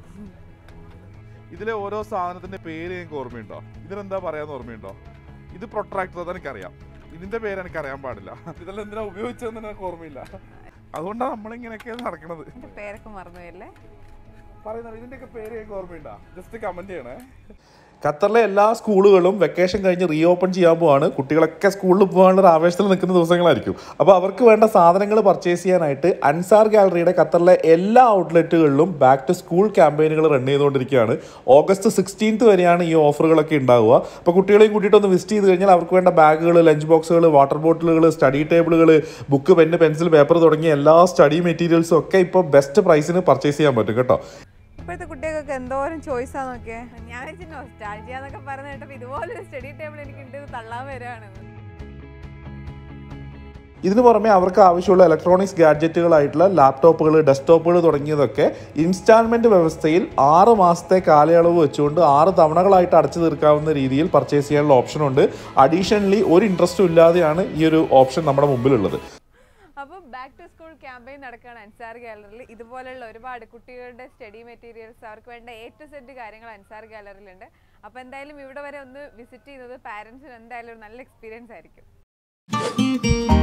ഇതിലെ ഓരോ സാധനത്തിന്റെ പേര് എനിക്ക് ഓർമ്മയുണ്ടോ ഇതിനെന്താ പറയാന്ന് ഓർമ്മയുണ്ടോ ഇത് പ്രൊട്രാക്ടർ അത് എനിക്കറിയാം ഇതിന്റെ പേര് എനിക്ക് അറിയാൻ പാടില്ല ഇതെല്ലാം എന്തിനാ ഉപയോഗിച്ചതെന്ന് എനിക്ക് ഓർമ്മയില്ല അതുകൊണ്ടാണ് നമ്മളിങ്ങനെയൊക്കെ നടക്കണത് എന്റെ പേരൊക്കെ മറന്നുപോയല്ലേ പറയുന്നത് ഇതിന്റെയൊക്കെ പേര് എനിക്ക് ഓർമ്മയുണ്ടോ ജസ്റ്റ് കമന്റ് ചെയ്യണേ ഖത്തറിലെ എല്ലാ സ്കൂളുകളും വെക്കേഷൻ കഴിഞ്ഞ് റീ ഓപ്പൺ ചെയ്യാൻ പോവാണ് കുട്ടികളൊക്കെ സ്കൂളിൽ പോകാനുള്ള ഒരു ആവേശത്തിൽ നിൽക്കുന്ന ദിവസങ്ങളായിരിക്കും അപ്പോൾ അവർക്ക് വേണ്ട സാധനങ്ങൾ പർച്ചേസ് ചെയ്യാനായിട്ട് അൻസാർ ഗാലറിയുടെ ഖത്തറിലെ എല്ലാ ഔട്ട്ലെറ്റുകളിലും ബാക്ക് ടു സ്കൂൾ ക്യാമ്പയിനുകൾ റൺ ചെയ്തുകൊണ്ടിരിക്കുകയാണ് ഓഗസ്റ്റ് സിക്സ്റ്റീൻത്ത് വരെയാണ് ഈ ഓഫറുകളൊക്കെ ഉണ്ടാവുക അപ്പോൾ കുട്ടികളെയും കൂട്ടിയിട്ട് ഒന്ന് വിസിറ്റ് ചെയ്ത് കഴിഞ്ഞാൽ അവർക്ക് വേണ്ട ബാഗുകൾ ലഞ്ച് ബോക്സുകൾ വാട്ടർ ബോട്ടിലുകൾ സ്റ്റഡി ടേബിളുകൾ ബുക്ക് പെന്ന് പെൻസിൽ പേപ്പർ തുടങ്ങിയ എല്ലാ സ്റ്റഡി മെറ്റീരിയൽസും ഒക്കെ ഇപ്പോൾ ബെസ്റ്റ് പ്രൈസിന് പർച്ചേസ് ചെയ്യാൻ പറ്റും കേട്ടോ ഇപ്പോഴത്തെ കുട്ടികൾക്കൊക്കെ എന്തോരം ചോയ്സാ നോക്കിയേ ഞാൻ വെച്ച് നൊസ്റ്റാൾജിയ എന്നൊക്കെ പറഞ്ഞു കേട്ടപ്പോൾ ഇതുപോലൊരു സ്റ്റഡി ടേബിൾ എനിക്ക് ഉണ്ട് തള്ളാൻ വരികയാണ് ഇതിനു പുറമെ അവർക്ക് ആവശ്യമുള്ള ഇലക്ട്രോണിക്സ് ഗാഡ്ജറ്റുകളായിട്ടുള്ള ലാപ്ടോപ്പുകൾ ഡെസ്ക്ടോപ്പുകൾ തുടങ്ങിയതൊക്കെ ഇൻസ്റ്റാൾമെന്റ് വ്യവസ്ഥയിൽ ആറ് മാസത്തെ കാലയളവ് വെച്ചുകൊണ്ട് ആറ് തവണകളായിട്ട് അടച്ചു തീർക്കാവുന്ന രീതിയിൽ പർച്ചേസ് ചെയ്യാനുള്ള ഓപ്ഷൻ ഉണ്ട് അഡീഷണലി ഒരു ഇൻട്രസ്റ്റും ഇല്ലാതെയാണ് ഈ ഒരു ഓപ്ഷൻ നമ്മുടെ മുമ്പിലുള്ളത് അപ്പോൾ ബാക്ക് ടു സ്കൂൾ ക്യാമ്പയിൻ നടക്കുകയാണ് അൻസാർ ഗാലറിയിൽ ഇതുപോലുള്ള ഒരുപാട് കുട്ടികളുടെ സ്റ്റഡി മെറ്റീരിയൽസ് അവർക്ക് വേണ്ട എ ടു സെഡ് കാര്യങ്ങൾ അൻസാർ ഗാലറിയിലുണ്ട് അപ്പോൾ എന്തായാലും ഇവിടെ വരെ ഒന്ന് വിസിറ്റ് ചെയ്യുന്നത് പാരൻസിന് എന്തായാലും ഒരു നല്ല എക്സ്പീരിയൻസ് ആയിരിക്കും